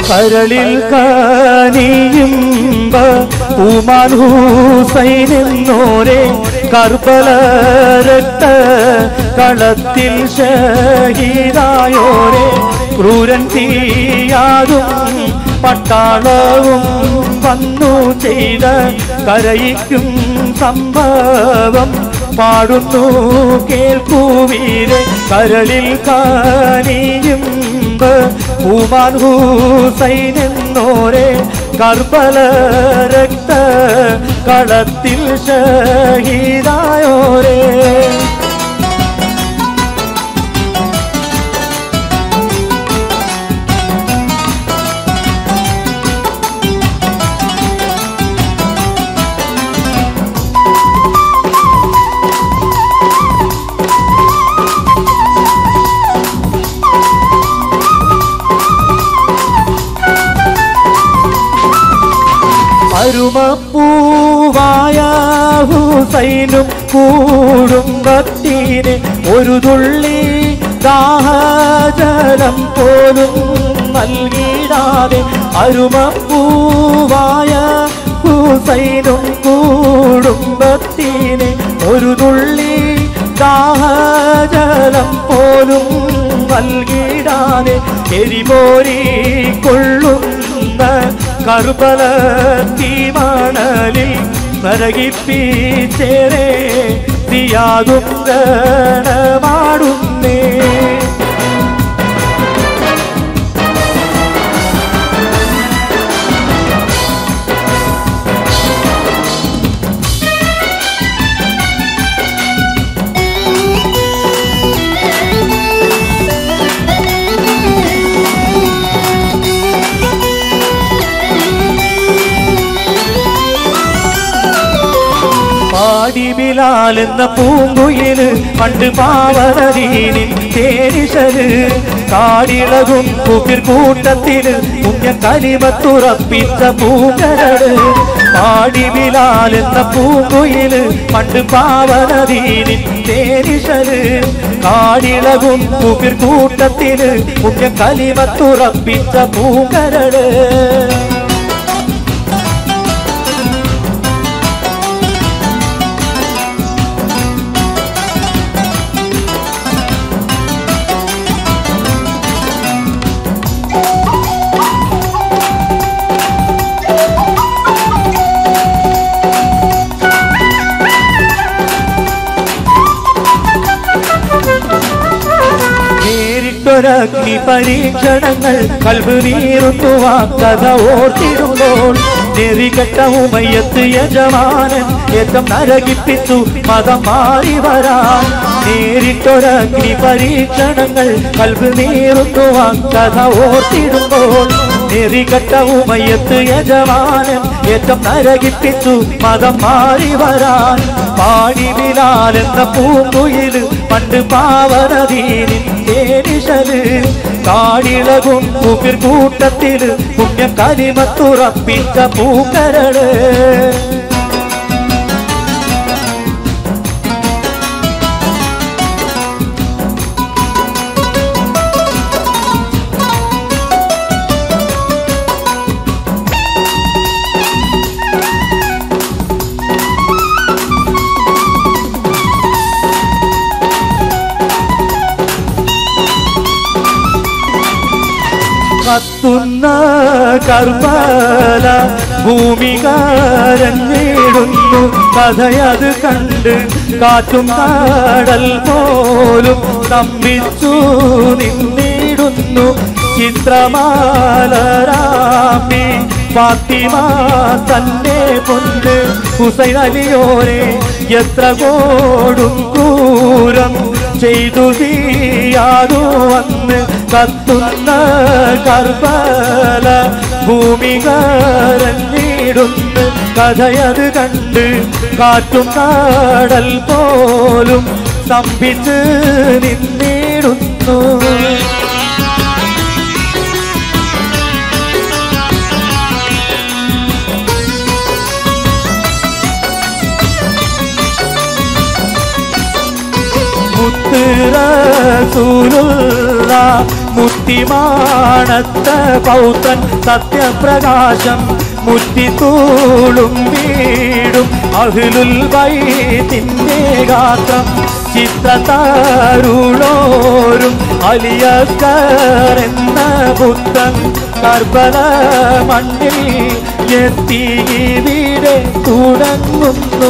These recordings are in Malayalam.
കരളിൽ കാനിയുമ്പ ഉമാൻ ഹൂസൈൻ എന്നോരെ കർബല രക്ത കളത്തിൽ ഷഹീദായോരെ ക്രൂരൻ തീയാതും പട്ടാളവും വന്നു ചെയ്ത കരയിക്കും സംഭവം പാടുന്നു കേൾക്കൂവീരെ കരളിൽ കാനിയുമ്പ് ഉമാൻ ഹൂസൈൻ എന്നോരെ കർബല രക്ത കളത്തിൽ ഷഹീദായോരേ അരുമപ്പൂവായ ഹുസൈനും കുടുംബത്തിന് ഒരു തുള്ളി ദാഹജലം പോലും നൽകിടാതെ അരുമപ്പൂവായ ഹുസൈനും കുടുംബത്തിന് ഒരു തുള്ളി ദാഹജലം പോലും നൽകിടാതെ എരിപോരി കൊള്ളുന്ന കറുബല തീമണലിൽ നരകിപ്പിച്ചേരെ തിയാകും ഗണമാടുന്നേ പാടി ബിലാൽ എന്ന പൂങ്കുയില് പണ്ട് പാവനദീനിൽ തേരിശല് കാടിളകും കുപ്പിർ കൂട്ടത്തില് കുഞ്ഞ കലിമത്തുറപ്പിച്ച പൂങ്കരട് പാടി ബിലാൽ എന്ന പൂങ്കുയില് പണ്ട് പാവനദീനിൽ തേരിശല് കാടിളകും കുപ്പിർ കൂട്ടത്തില് കുഞ്ഞ കലിമത്തുറപ്പിച്ച പൂങ്കരട് നേരിട്ടൊരഗ്നി പരീക്ഷണങ്ങൾ കൽവ് നീറുത്തുവാ കഥ ഓർത്തിടുമ്പോൾ നെറികെട്ട ഉമയത്ത് യജമാനൻ ഏറ്റം നരകിപ്പിച്ചു മതം മാറി വരാൻ നേരിട്ടൊരഗ്നി പരീക്ഷണങ്ങൾ കൽവ് നീറുത്തുവാ കഥ ഓർത്തിടുമ്പോൾ നെറികെട്ട ഉമയത്ത് യജമാനൻ ഏറ്റം നരകിപ്പിച്ചു മതം മാറി വരാൻ പാടി ബിലാൽ എന്ന പൂങ്കുയില് പണ്ട് പാവനദീനിൽ തേനിശല് കാടിളകും കുപിർ കൂട്ടത്തില് പുണ്യ കരിമത്തുറപ്പിച്ച പൂക്കരട് കത്തുന്ന കർമ്മല ഭൂമി കരഞ്ഞിടുന്നു കഥയത് കണ്ട് കാറ്റും കാടൽ പോലും തമ്പിച്ചു നിന്നിടുന്നു ചിത്രമാലരാമി ഫാത്തിമ തന്നെ പൊന്ന് ഹുസൈൻ അലിയോരെ എത്ര കോടും ക്രൂരം ചെയ്തു തീയാതു വന്ന് കത്തുന്ന കർബല ഭൂമി കരഞ്ഞിടുന്ന് കഥയത് കണ്ട് കാറ്റും കാടൽ പോലും സ്തംഭിച്ച് നിന്നിടുന്നു മുത്ത് റസൂലുള്ള മുത്തിമാണത്ത പൗത്രൻ സത്യപ്രകാശം മുറ്റിത്തൂളും വീടും അഹിലുൽ വൈത്തിൻ്റെ ഗാത്രം ചിത്രതാരുളോരും അലിയക്കർ എന്ന പുത്രൻ കർബല മണ്ണിൽ എത്തി ഇവിടെ തുടങ്ങുന്നു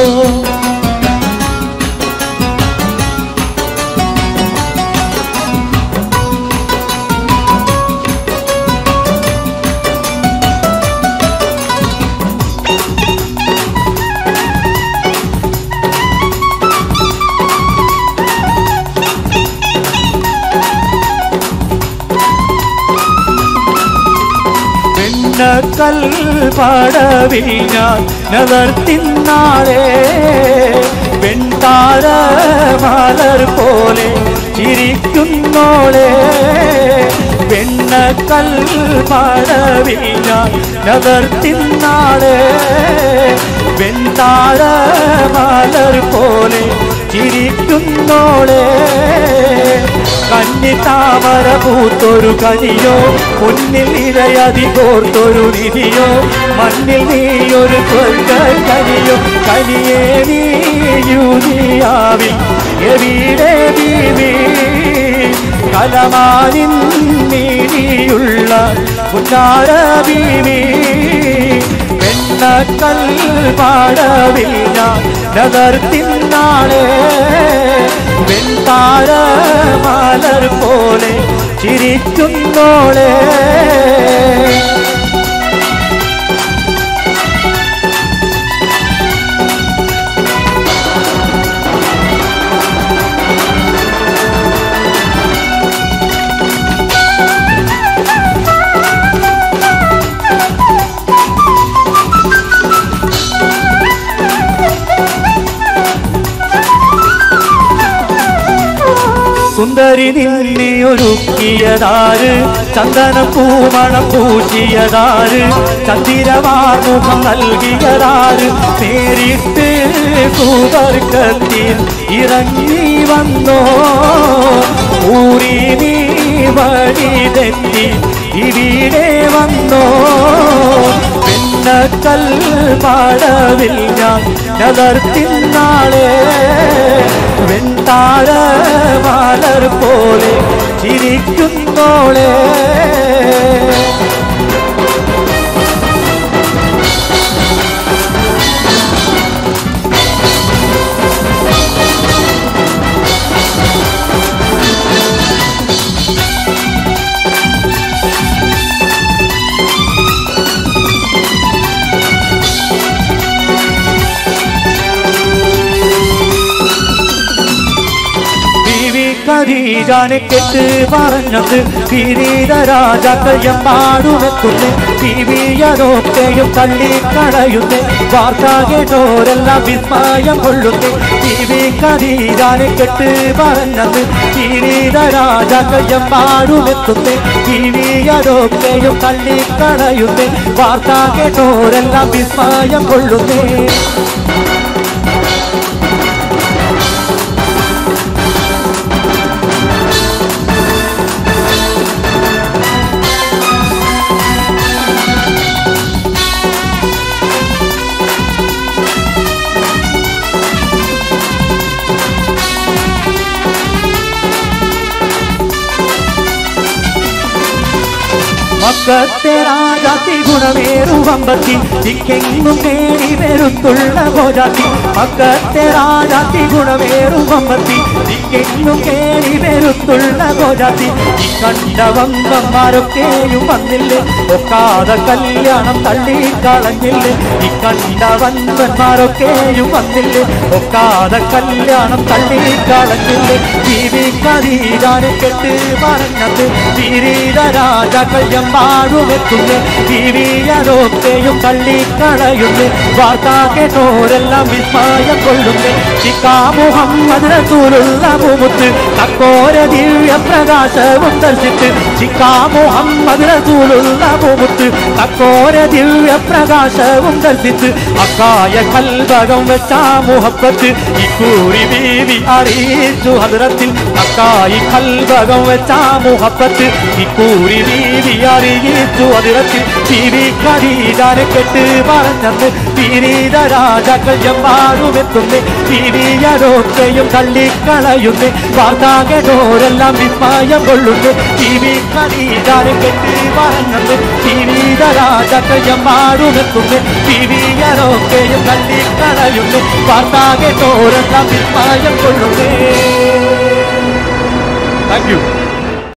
വെണ്ണക്കൽ പടവിൽ ഞാൻ നവർത്തിന്നാളെ വെൺതാര മലർ പോലെ ചിരിക്കുന്നോളെ വെണ്ണക്കൽ പടവിൽ ഞാൻ നവർത്തിന്നാളെ വെൺതാര മലർ പോലെ ചിരിക്കുന്നോളെ കന്നി താമര പൂത്തൊരു കനിയോ മുന്നിൽ ഇരയതി കോർത്തൊരു നിധിയോ മണ്ണിൽ നീയൊരു സ്വർഗ കനിയോ കനിയേ നീയുതിയാവിൽ എവിടെ ബീവി കലമാനിൻ നീതിയുള്ള പുന്നാര ബീവി വെണ്ണക്കൽ പാടവിൽ ഞാൻ നഗർത്തിന്നാളെ വെൺതാര മലർ പോലെ ചിരിക്കുന്നോളെ സുന്ദരി നിന്നെ ഒരുക്കിയതാര് ചന്ദന പൂമണം പൂശിയതാര് ചന്ദിരവാമുഖം നൽകിയതാര് നേരിട്ട് സൂതർക്കത്തിൽ ഇറങ്ങി വന്നോ ഊരി നീ വഴി തെറ്റി ഇവിടെ വന്നോ പിന്നക്കൽ പാടവിൽ ഞാൻ നഗർത്തിന്നാളെ വെൺതാര മലർ പോലെ ചിരിക്കുന്നോളെ ബീവി ഖദീജാനെ കെട്ട് പറഞ്ഞത് കിരീട രാജാക്കൾ എമ്പാടുമെത്തുന്നു ബീവിയതൊക്കെയും തള്ളിക്കളയുന്നു വാർത്ത കേട്ടോരെല്ലാം വിസ്മയം കൊള്ളുന്നു ബീവി ഖദീജാനെ കെട്ട് പറഞ്ഞത് കിരീട രാജാക്കൾ എമ്പാടുമെത്തുന്നു ബീവിയതൊക്കെയും തള്ളിക്കളയുന്നു വാർത്ത കേട്ടോരെല്ലാം വിസ്മയം കൊള്ളുന്നു മക്കത്തെ രാജാത്തി ഗുണമേറുവമ്പത്തി ദിക്കെങ്ങും നേടി വരുത്തുള്ള ഭോജാത്തി മക്കത്തെ രാജാത്തി ഗുണമേറുവമ്പത്തി ദിക്കെങ്ങും നേടി വരുത്തുള്ള ഭോജാത്തി ഈ കണ്ട വമ്പന്മാരൊക്കെയും വന്നില്ലേ ഒക്കാതെ കല്യാണം തള്ളിക്കളഞ്ഞില്ലേ ഈ കണ്ട വമ്പന്മാരൊക്കെയും വന്നില്ലേ ഒക്കാതെ കല്യാണം തള്ളിക്കളഞ്ഞില്ലേ ജീവിക്കാതീരാനെ കെട്ട് പറഞ്ഞത് തിരീര രാജാക്കൾ എമ്പാടുമെത്തുന്നു ടിവിയതൊക്കെയും തള്ളിക്കളയുന്നു വാർത്ത കേട്ടോരെല്ലാം വിസ്മയം കൊള്ളുന്നു ചിക്കാ മുഹമ്മദ് റസൂലുള്ള മുമുത്ത് തക്കോര ദിവ്യ പ്രകാശവും ദർശിച്ച് ചിക്കാ മുഹമ്മദ് റസൂലുള്ള മുമുത്ത് തക്കോര ദിവ്യ പ്രകാശവും ദർശിച്ച് അക്കായ കൽഭകം വെച്ച മുഹബത്ത് ഇക്കൂറി ബീവി അറിയിച്ചു ഹദ്രത്തിൽ അക്കായി കൽഭകം വെച്ച മുഹബത്ത് ഇക്കൂറി ബീവി അറിയിച്ചു ഹദ്രത്തിൽ ബീവി ഖദീജാനെ കെട്ട് പറഞ്ഞന്ന് വിനീത രാജാക്കൾ എമ്പാടുമെത്തുന്നു വിനീയതൊക്കെയും തള്ളിക്കളയുന്നു വാർത്താകനോരെല്ലാം വിസ്മയം കൊള്ളുന്നു ടിവി ഖദീജാനെ കെട്ട് പറഞ്ഞന്ന് വിനീത രാജാക്കൾ എമ്പാടുമെത്തുന്നു വിനീയതൊക്കെയും തള്ളിക്കളയുന്നു വാർത്താകനോരെല്ലാം വിസ്മയം കൊള്ളുന്നു താങ്ക് യു